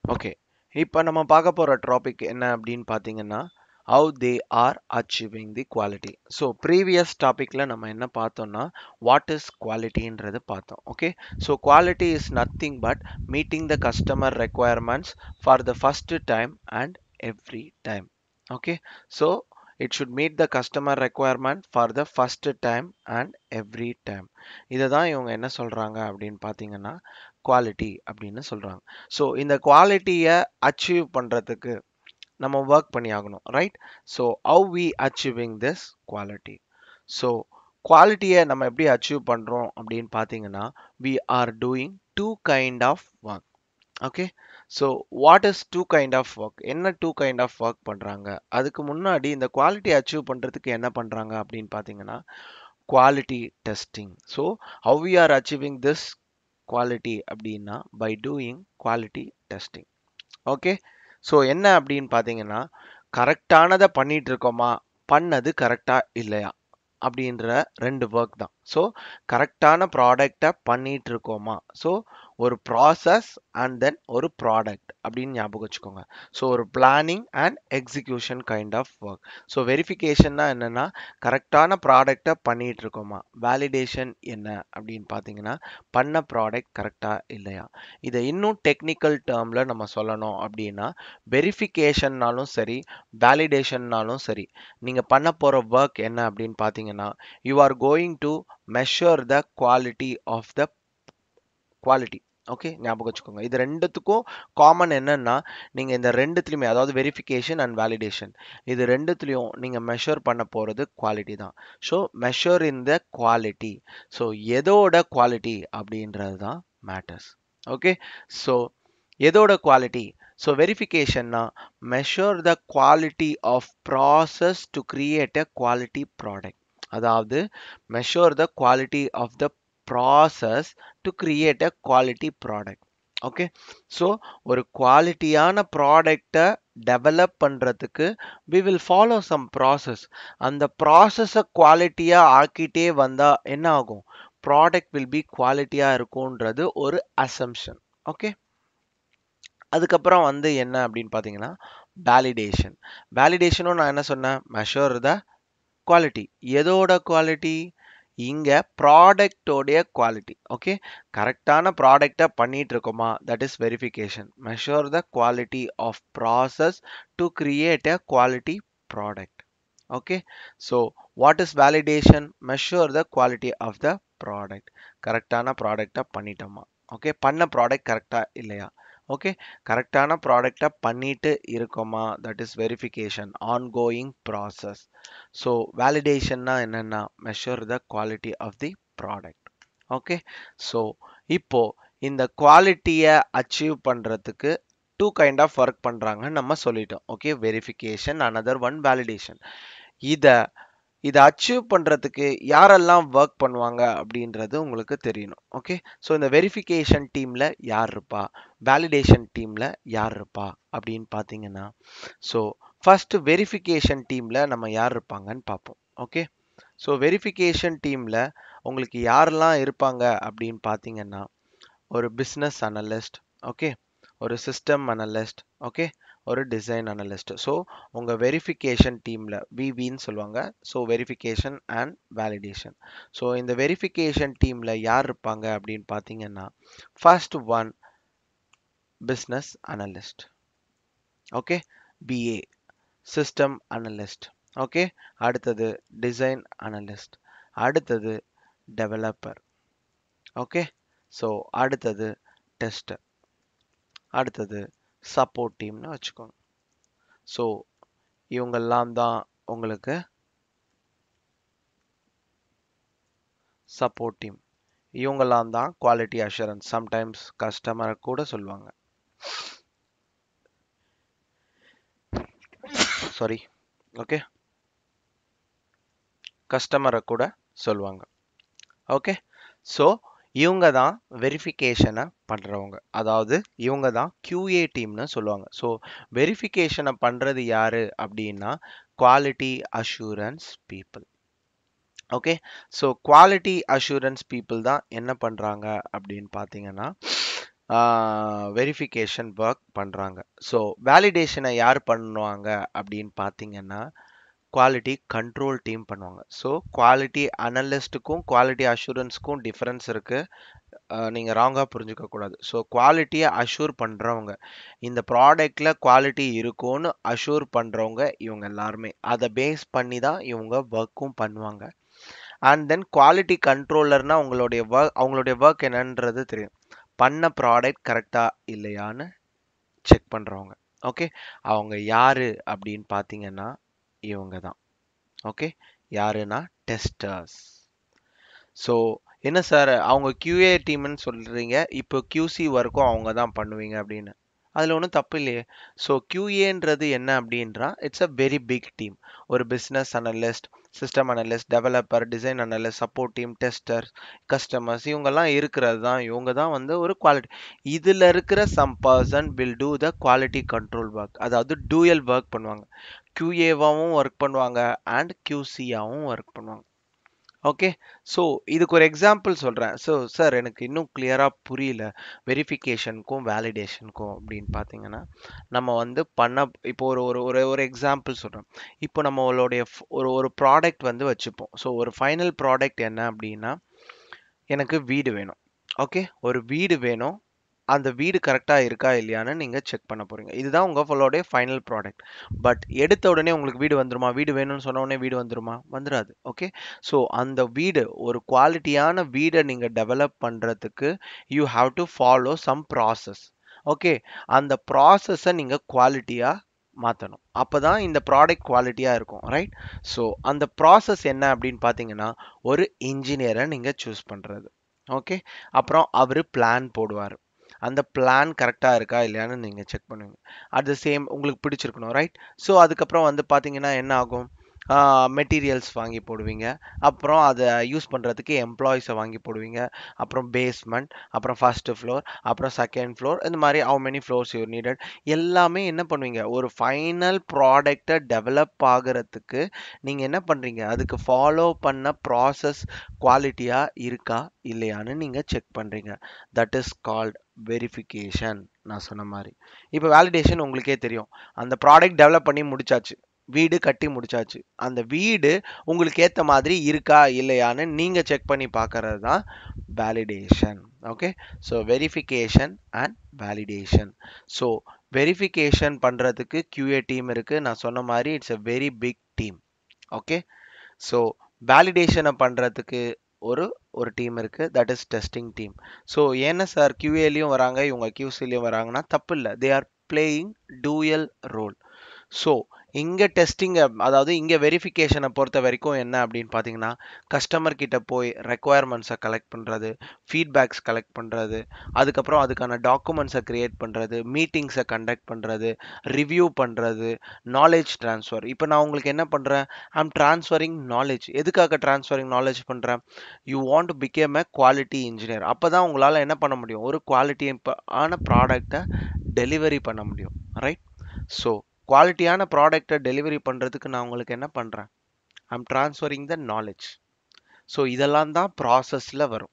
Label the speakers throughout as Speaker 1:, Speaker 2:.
Speaker 1: okay இப்போ நம்ம பார்க்க போகிற டாபிக் என்ன அப்படின்னு பார்த்தீங்கன்னா how they are achieving the quality so previous டாப்பிக்கில் நம்ம என்ன பார்த்தோம்னா வாட் இஸ் குவாலிட்டின்றது பார்த்தோம் okay so quality is nothing but meeting the customer requirements for the first time and every time okay so it should meet the customer requirement for the first time and every time இதை தான் இவங்க என்ன சொல்கிறாங்க அப்படின்னு பார்த்தீங்கன்னா quality அப்படின்னு சொல்கிறாங்க so இந்த குவாலிட்டியை அச்சீவ் பண்ணுறதுக்கு நம்ம ஒர்க் பண்ணி ஆகணும் right so how we achieving this quality so குவாலிட்டியை நம்ம எப்படி அச்சீவ் பண்ணுறோம் அப்படின்னு பார்த்தீங்கன்னா we are doing two kind of work okay so what is two kind of work என்ன டூ கைண்ட் ஆஃப் ஒர்க் பண்ணுறாங்க அதுக்கு முன்னாடி இந்த குவாலிட்டி அச்சீவ் பண்ணுறதுக்கு என்ன பண்ணுறாங்க அப்படின்னு பார்த்தீங்கன்னா quality testing so how we are achieving this quality அப்படின்னா by doing quality testing okay so என்ன அப்படின்னு பார்த்தீங்கன்னா கரெக்டானதை பண்ணிட்டு இருக்கோமா பண்ணது கரெக்டாக இல்லையா அப்படின்ற ரெண்டு ஒர்க் தான் ஸோ கரெக்டான ப்ராடக்டை பண்ணிட்டு இருக்கோமா ஸோ ஒரு ப்ராசஸ் அண்ட் தென் ஒரு ப்ராடக்ட் அப்படின்னு ஞாபகம் வச்சுக்கோங்க ஸோ ஒரு planning and execution kind of work so வெரிஃபிகேஷன்னா என்னென்னா கரெக்டான ப்ராடக்டை பண்ணிட்டு இருக்கோமா வேலிடேஷன் என்ன அப்படின்னு பார்த்தீங்கன்னா பண்ண ப்ராடக்ட் கரெக்டாக இல்லையா இதை இன்னும் டெக்னிக்கல் டேர்மில் நம்ம சொல்லணும் அப்படின்னா வெரிஃபிகேஷன்னாலும் சரி வேலிடேஷன்னாலும் சரி நீங்கள் பண்ண போகிற ஒர்க் என்ன அப்படின்னு பார்த்தீங்கன்னா you are going to measure the quality of the quality okay ஞாபகம் வச்சுக்கோங்க இது ரெண்டுத்துக்கும் காமன் என்னன்னா நீங்கள் இந்த ரெண்டுத்துலையுமே அதாவது வெரிஃபிகேஷன் அண்ட் வேலிடேஷன் இது ரெண்டுத்துலையும் நீங்கள் மெஷர் பண்ண போகிறது குவாலிட்டி தான் so measure in the quality so எதோட குவாலிட்டி அப்படின்றது தான் மேட்டர்ஸ் ஓகே ஸோ எதோட குவாலிட்டி ஸோ வெரிஃபிகேஷன்னா measure the quality of process to create a quality product அதாவது measure the quality of the process to create a quality product okay so ஒரு குவாலிட்டியான ப்ராடக்டை develop பண்ணுறதுக்கு we will follow some process அந்த ப்ராசஸை குவாலிட்டியாக ஆக்கிட்டே வந்தால் என்ன ஆகும் ப்ராடக்ட் வில் பி குவாலிட்டியாக இருக்கும்ன்றது ஒரு அசம்ஷன் ஓகே அதுக்கப்புறம் வந்து என்ன அப்படின்னு பார்த்தீங்கன்னா வேலிடேஷன் வேலிடேஷனும் நான் என்ன சொன்னேன் மெஷர் த குவாலிட்டி எதோட குவாலிட்டி இங்கே ப்ராடக்டோடைய குவாலிட்டி ஓகே கரெக்டான ப்ராடக்டை பண்ணிட்டு இருக்கோமா that is verification measure the quality of process to create a quality product okay so what is validation measure the quality of the product கரெக்டான ப்ராடக்டை பண்ணிட்டோமா ஓகே பண்ண ப்ராடக்ட் கரெக்டாக இல்லையா ஓகே கரெக்டான ப்ராடக்டை பண்ணிட்டு இருக்கோமா that is verification ongoing process so வேலிடேஷன்னா என்னென்னா measure the quality of the product okay so இப்போ இந்த குவாலிட்டியை அச்சீவ் பண்ணுறதுக்கு டூ கைண்ட் ஆஃப் ஒர்க் பண்ணுறாங்கன்னு நம்ம சொல்லிட்டோம் okay verification another one validation இதை இதை அச்சீவ் பண்ணுறதுக்கு யாரெல்லாம் ஒர்க் பண்ணுவாங்க அப்படின்றது உங்களுக்கு தெரியணும் ஓகே ஸோ இந்த வெரிஃபிகேஷன் டீமில் யார் இருப்பா வேலிடேஷன் டீமில் யார் இருப்பா அப்படின்னு பார்த்தீங்கன்னா ஸோ ஃபஸ்ட்டு வெரிஃபிகேஷன் டீமில் நம்ம யார் இருப்பாங்கன்னு பார்ப்போம் ஓகே ஸோ வெரிஃபிகேஷன் டீமில் உங்களுக்கு யாரெல்லாம் இருப்பாங்க அப்படின்னு பார்த்தீங்கன்னா ஒரு பிஸ்னஸ் அனலிஸ்ட் ஓகே ஒரு சிஸ்டம் அனலிஸ்ட் ஓகே ஒரு டிசைன் அனலிஸ்ட் ஸோ உங்கள் வெரிஃபிகேஷன் டீமில் விவின்னு சொல்லுவாங்க so verification and validation so இந்த வெரிஃபிகேஷன் டீமில் யார் இருப்பாங்க அப்படின்னு பார்த்தீங்கன்னா first one business analyst okay BA system analyst okay அடுத்தது டிசைன் அனலிஸ்ட் அடுத்தது டெவலப்பர் ஓகே ஸோ அடுத்தது டெஸ்டர் அடுத்தது சப்போர்ட் டீம்னு வச்சுக்கோங்க ஸோ இவங்கெல்லாம் தான் உங்களுக்கு சப்போர்ட் டீம் இவங்கெல்லாம் தான் குவாலிட்டி அஷூரன்ஸ் சம்டைம்ஸ் கஸ்டமரை கூட சொல்லுவாங்க சாரி ஓகே கஸ்டமரை கூட சொல்லுவாங்க ஓகே ஸோ இவங்க தான் வெரிஃபிகேஷனை பண்ணுறவங்க அதாவது இவங்க தான் கியூஏ டீம்னு சொல்லுவாங்க ஸோ வெரிஃபிகேஷனை பண்ணுறது யார் அப்படின்னா quality assurance people okay so quality assurance people தான் என்ன பண்ணுறாங்க அப்படின்னு பார்த்தீங்கன்னா வெரிஃபிகேஷன் ஒர்க் பண்ணுறாங்க ஸோ வேலிடேஷனை யார் பண்ணுவாங்க அப்படின்னு பார்த்தீங்கன்னா குவாலிட்டி கண்ட்ரோல் டீம் பண்ணுவாங்க ஸோ குவாலிட்டி அனலிஸ்ட்டுக்கும் குவாலிட்டி அஷூரன்ஸ்க்கும் டிஃப்ரென்ஸ் இருக்குது நீங்கள் ராங்காக புரிஞ்சுக்க கூடாது ஸோ குவாலிட்டியை அஷூர் பண்ணுறவங்க இந்த ப்ராடக்டில் குவாலிட்டி இருக்கும்னு அஷூர் பண்ணுறவங்க இவங்க எல்லாருமே அதை பேஸ் பண்ணி தான் இவங்க ஒர்க்கும் பண்ணுவாங்க அண்ட் தென் குவாலிட்டி கண்ட்ரோலர்னால் உங்களுடைய ஒர்க் அவங்களுடைய ஒர்க் என்னன்றது தெரியும் பண்ண ப்ராடக்ட் கரெக்டாக இல்லையான்னு செக் பண்ணுறவங்க ஓகே அவங்க யார் அப்படின்னு பார்த்தீங்கன்னா இவங்க தான் ஓகே யாருன்னா டெஸ்டர்ஸ் ஸோ என்ன சார் அவங்க கியூஏ டீம்னு சொல்கிறீங்க இப்போ கியூசி ஒர்க்கும் அவங்க தான் பண்ணுவீங்க அப்படின்னு அதில் ஒன்றும் தப்பு இல்லையே ஸோ கியூஏன்றது என்ன அப்படின்றா it's a very big team ஒரு business analyst system analyst developer design analyst support team tester customers இவங்கெல்லாம் இருக்கிறது தான் இவங்க தான் வந்து ஒரு குவாலிட்டி இதில் இருக்கிற some person will do the quality control work அதாவது டூயல் ஒர்க் பண்ணுவாங்க கியூஏவாகவும் ஒர்க் பண்ணுவாங்க அண்ட் கியூசியாகவும் ஒர்க் பண்ணுவாங்க ஓகே ஸோ இதுக்கு ஒரு எக்ஸாம்பிள் சொல்கிறேன் ஸோ சார் எனக்கு இன்னும் கிளியராக புரியல வெரிஃபிகேஷனுக்கும் வேலிடேஷனுக்கும் அப்படின்னு பார்த்தீங்கன்னா நம்ம வந்து பண்ண இப்போ ஒரு ஒரு ஒரு ஒரு எக்ஸாம்பிள் சொல்கிறேன் இப்போ நம்மளுடைய ஒரு ஒரு ப்ராடக்ட் வந்து வச்சுப்போம் ஸோ ஒரு ஃபைனல் ப்ராடக்ட் என்ன அப்படின்னா எனக்கு வீடு வேணும் ஓகே ஒரு வீடு வேணும் அந்த வீடு கரெக்டாக இருக்கா இல்லையான்னு நீங்கள் செக் பண்ண போகிறீங்க இதுதான் உங்கள் ஃபுல்லோடைய ஃபைனல் ப்ராடக்ட் பட் எடுத்த உடனே உங்களுக்கு வீடு வந்துருமா வீடு வேணும்னு சொன்ன உடனே வீடு வந்துருமா வந்துடாது ஓகே ஸோ அந்த வீடு ஒரு குவாலிட்டியான வீடை நீங்கள் டெவலப் பண்ணுறதுக்கு you have to follow some process okay அந்த ப்ராசஸை நீங்கள் குவாலிட்டியாக மாற்றணும் அப்போ தான் இந்த ப்ராடக்ட் குவாலிட்டியாக இருக்கும் ரைட் ஸோ அந்த ப்ராசஸ் என்ன அப்படின்னு பார்த்தீங்கன்னா ஒரு இன்ஜினியரை நீங்கள் சூஸ் பண்ணுறது ஓகே அப்புறம் அவர் பிளான் போடுவார் அந்த பிளான் கரெக்டாக இருக்கா இல்லையான்னு நீங்கள் செக் பண்ணுவீங்க அட் த சேம் உங்களுக்கு பிடிச்சிருக்கணும் ரைட் ஸோ அதுக்கப்புறம் வந்து பார்த்தீங்கன்னா என்ன ஆகும் மெட்டீரியல்ஸ் வாங்கி போடுவீங்க அப்புறம் அதை யூஸ் பண்ணுறதுக்கு எம்ப்ளாயிஸை வாங்கி போடுவீங்க அப்புறம் பேஸ்மெண்ட் அப்புறம் ஃபஸ்ட்டு ஃப்ளோர் அப்புறம் செகண்ட் ஃப்ளோர் இந்த மாதிரி how many floors you needed எல்லாமே என்ன பண்ணுவீங்க ஒரு ஃபைனல் ப்ராடக்டை டெவலப் ஆகிறதுக்கு நீங்கள் என்ன பண்ணுறீங்க அதுக்கு ஃபாலோ பண்ண ப்ராசஸ் குவாலிட்டியாக இருக்கா இல்லையான்னு நீங்கள் செக் பண்ணுறீங்க தட் இஸ் கால்ட் வெரிஃபிகேஷன் நான் சொன்ன மாதிரி இப்போ வேலிடேஷன் உங்களுக்கே தெரியும் அந்த ப்ராடக்ட் டெவலப் பண்ணி முடிச்சாச்சு வீடு கட்டி முடிச்சாச்சு அந்த வீடு உங்களுக்கு ஏற்ற மாதிரி இருக்கா இல்லையான்னு நீங்கள் செக் பண்ணி பார்க்கறது தான் validation okay so verification and validation so verification பண்ணுறதுக்கு கியூஏ டீம் இருக்குது நான் சொன்ன மாதிரி it's a very big team okay so வேலிடேஷனை பண்ணுறதுக்கு ஒரு ஒரு டீம் இருக்குது that is testing team so என்ன சார் கியூஏலையும் வராங்க இவங்க கியூசிலையும் வராங்கன்னா தப்பு இல்லை they are playing dual role so இங்கே டெஸ்டிங்கை அதாவது இங்கே வெரிஃபிகேஷனை பொறுத்த வரைக்கும் என்ன அப்படின்னு பார்த்தீங்கன்னா கஸ்டமர் கிட்ட போய் ரெக்குவயர்மெண்ட்ஸை கலெக்ட் பண்ணுறது ஃபீட்பேக்ஸ் கலெக்ட் பண்ணுறது அதுக்கப்புறம் அதுக்கான டாக்குமெண்ட்ஸை க்ரியேட் பண்ணுறது மீட்டிங்ஸை கண்டக்ட் பண்ணுறது ரிவ்யூ பண்ணுறது நாலேஜ் ட்ரான்ஸ்ஃபர் இப்போ நான் உங்களுக்கு என்ன பண்ணுறேன் ஐம் ட்ரான்ஸ்ஃபரிங் நாலேஜ் எதுக்காக ட்ரான்ஸ்ஃபரிங் நாலேஜ் பண்ணுறேன் you want to become a quality engineer அப்போ தான் உங்களால் என்ன பண்ண முடியும் ஒரு குவாலிட்டி ஆன ப்ராடக்டை டெலிவரி பண்ண முடியும் ரைட் ஸோ குவாலிட்டியான ப்ராடக்டை டெலிவரி பண்ணுறதுக்கு நான் உங்களுக்கு என்ன பண்ணுறேன் I'm transferring the knowledge so இதெல்லாம் தான் ப்ராசஸில் வரும்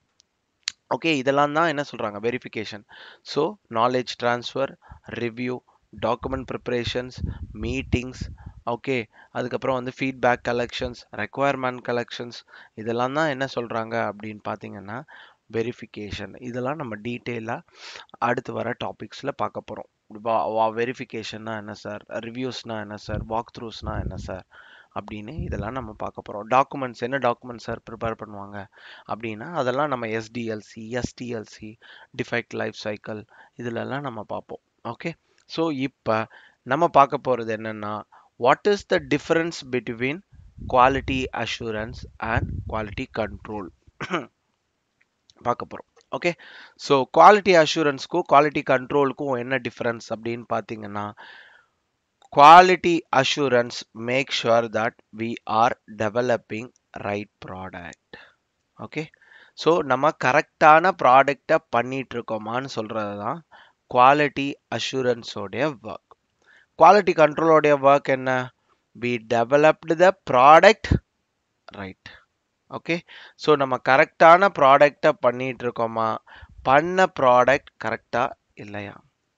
Speaker 1: ஓகே இதெல்லாம் தான் என்ன சொல்கிறாங்க verification so knowledge transfer review document preparations meetings okay அதுக்கப்புறம் வந்து ஃபீட்பேக் கலெக்ஷன்ஸ் ரெக்குவயர்மெண்ட் கலெக்ஷன்ஸ் இதெல்லாம் தான் என்ன சொல்கிறாங்க அப்படின்னு பார்த்தீங்கன்னா வெரிஃபிகேஷன் இதெல்லாம் நம்ம டீட்டெயிலாக அடுத்து வர டாபிக்ஸில் பார்க்க போகிறோம் வா வெரிஃபிகேஷன்னா என்ன சார் ரிவ்யூஸ்னா என்ன சார் வாக் த்ரூஸ்னா என்ன சார் அப்படின்னு இதெல்லாம் நம்ம பார்க்க போகிறோம் டாக்குமெண்ட்ஸ் என்ன டாக்குமெண்ட்ஸ் சார் ப்ரிப்பேர் பண்ணுவாங்க அப்படின்னா அதெல்லாம் நம்ம SDLC SDLC defect life cycle இதிலெல்லாம் நம்ம பார்ப்போம் ஓகே ஸோ இப்போ நம்ம பார்க்க போகிறது என்னென்னா what is the difference between quality assurance and quality control பார்க்க போகிறோம் ஓகே ஸோ குவாலிட்டி அஷூரன்ஸ்க்கும் குவாலிட்டி கண்ட்ரோலுக்கும் என்ன டிஃப்ரென்ஸ் அப்படின்னு பார்த்தீங்கன்னா quality assurance make sure that we are developing right product okay so நம்ம கரெக்டான ப்ராடக்டை பண்ணிட்டு இருக்கோமான்னு சொல்கிறது தான் குவாலிட்டி அஷூரன்ஸோடைய ஒர்க் குவாலிட்டி கண்ட்ரோலோடைய ஒர்க் என்ன we developed the product right okay so நம்ம கரெக்டான ப்ராடக்டை பண்ணிட்டு இருக்கோமா பண்ண ப்ராடக்ட் கரெக்டா இல்லையா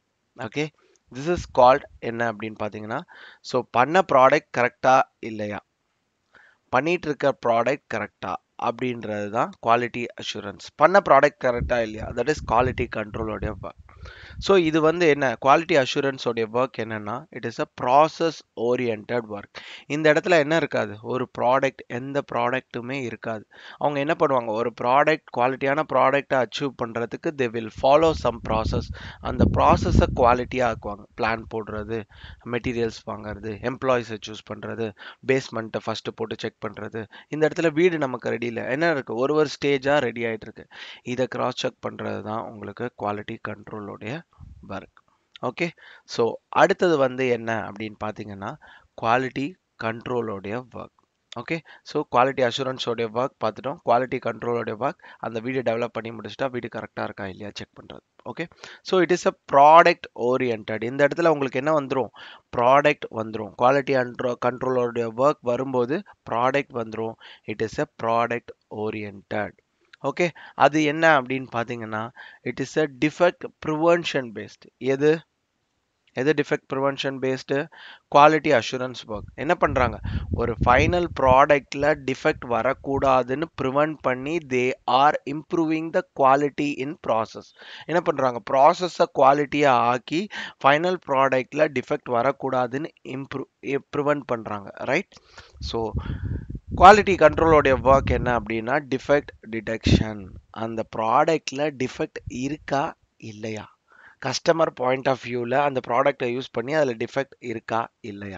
Speaker 1: ஓகே திஸ் இஸ் கால்ட் என்ன அப்படின்னு பார்த்தீங்கன்னா ஸோ பண்ண ப்ராடக்ட் கரெக்டா இல்லையா பண்ணிட்டு இருக்க ப்ராடக்ட் கரெக்டா அப்படின்றது தான் குவாலிட்டி அஷூரன்ஸ் பண்ண ப்ராடக்ட் கரெக்டா இல்லையா தட் இஸ் குவாலிட்டி கண்ட்ரோலோடைய ஒர்க் ஸோ இது வந்து என்ன குவாலிட்டி அஷூரன்ஸோடைய ஒர்க் என்னன்னா it is a process orient work இந்த இடத்துல என்ன இருக்காது ஒரு ப்ராடக்ட் எந்த ப்ராடக்ட்டுமே இருக்காது அவங்க என்ன பண்ணுவாங்க ஒரு ப்ராடக்ட் குவாலிட்டியான ப்ராடக்டை அச்சீவ் பண்ணுறதுக்கு they will follow some process அந்த ப்ராசஸை குவாலிட்டியாக ஆக்குவாங்க பிளான் போடுறது மெட்டீரியல்ஸ் வாங்குறது எம்ப்ளாயிஸை சூஸ் பண்ணுறது பேஸ்மெண்ட்டை ஃபஸ்ட்டு போட்டு செக் பண்ணுறது இந்த இடத்துல வீடு நமக்கு ரெடி இல்லை என்ன இருக்குது ஒரு ஒரு ஸ்டேஜாக ரெடி ஆகிட்டு இருக்கு இதை கிராஸ் செக் பண்ணுறது தான் உங்களுக்கு குவாலிட்டி கண்ட்ரோலோடைய ஒர்க் ஓகே ஸோ அடுத்தது வந்து என்ன அப்படின்னு பார்த்தீங்கன்னா குவாலிட்டி கண்ட்ரோலோடைய ஒர்க் ஓகே ஸோ குவாலிட்டி அஷூரன்ஸோடைய ஒர்க் பார்த்துட்டோம் குவாலிட்டி கண்ட்ரோலோடைய ஒர்க் அந்த வீடியோ டெவலப் பண்ணி முடிச்சுட்டா வீடு கரெக்டாக இருக்கா இல்லையா செக் பண்ணுறது okay so it is a product orient இந்த இடத்துல உங்களுக்கு என்ன வந்துடும் ப்ராடக்ட் வந்துடும் குவாலிட்டி அண்ட்ரோ கண்ட்ரோலோடைய ஒர்க் வரும்போது ப்ராடக்ட் வந்துடும் it is a product orient okay அது என்ன அப்படின்னு பார்த்தீங்கன்னா it is a defect prevention based எது எது defect prevention based quality assurance work என்ன பண்ணுறாங்க ஒரு ஃபைனல் ப்ராடக்டில் டிஃபெக்ட் வரக்கூடாதுன்னு ப்ரிவென்ட் பண்ணி they are improving the quality in process என்ன பண்ணுறாங்க ப்ராசஸை குவாலிட்டியாக ஆக்கி ஃபைனல் ப்ராடக்டில் டிஃபெக்ட் வரக்கூடாதுன்னு இம்ப்ரூவ் ப்ரிவென்ட் பண்ணுறாங்க ரைட் ஸோ குவாலிட்டி கண்ட்ரோலோடைய ஒர்க் என்ன அப்படின்னா டிஃபெக்ட் டிடெக்ஷன் அந்த ப்ராடக்டில் டிஃபெக்ட் இருக்கா இல்லையா கஸ்டமர் பாயிண்ட் ஆஃப் வியூவில் அந்த ப்ராடக்டை யூஸ் பண்ணி அதில் டிஃபெக்ட் இருக்கா இல்லையா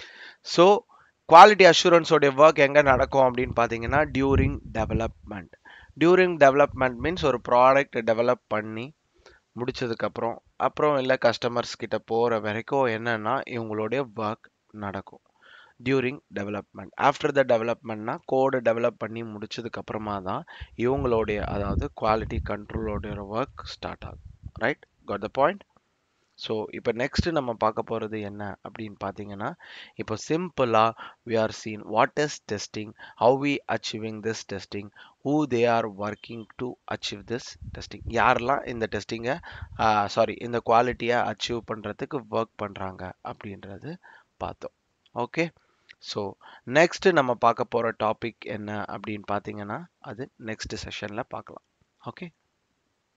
Speaker 1: ஸோ குவாலிட்டி அஷூரன்ஸோடைய ஒர்க் எங்கே நடக்கும் அப்படின்னு பார்த்தீங்கன்னா during development during development means ஒரு ப்ராடக்ட் டெவலப் பண்ணி முடிச்சதுக்கப்புறம் அப்புறம் இல்லை கஸ்டமர்ஸ் கிட்ட போகிற வரைக்கும் என்னன்னா இவங்களுடைய ஒர்க் நடக்கும் டியூரிங் டெவலப்மெண்ட் ஆஃப்டர் த டெவலப்மெண்ட்னா கோடு டெவலப் பண்ணி முடிச்சதுக்கு அப்புறமா தான் இவங்களுடைய அதாவது குவாலிட்டி கண்ட்ரோலோடைய ஒர்க் ஸ்டார்ட் ஆகும் right got the point so இப்போ நெக்ஸ்ட் நம்ம பார்க்க போகிறது என்ன அப்படின்னு பார்த்தீங்கன்னா இப்போ சிம்பிளாக we are seen what is testing how we achieving this testing who they are working to achieve this testing யாரெல்லாம் இந்த டெஸ்டிங்கை சாரி இந்த குவாலிட்டியை அச்சீவ் பண்ணுறதுக்கு ஒர்க் பண்ணுறாங்க அப்படின்றது பார்த்தோம் ஓகே ஸோ நெக்ஸ்ட் நம்ம பார்க்க போகிற டாபிக் என்ன அப்படின்னு பார்த்தீங்கன்னா அது நெக்ஸ்ட் செஷனில் பார்க்கலாம் ஓகே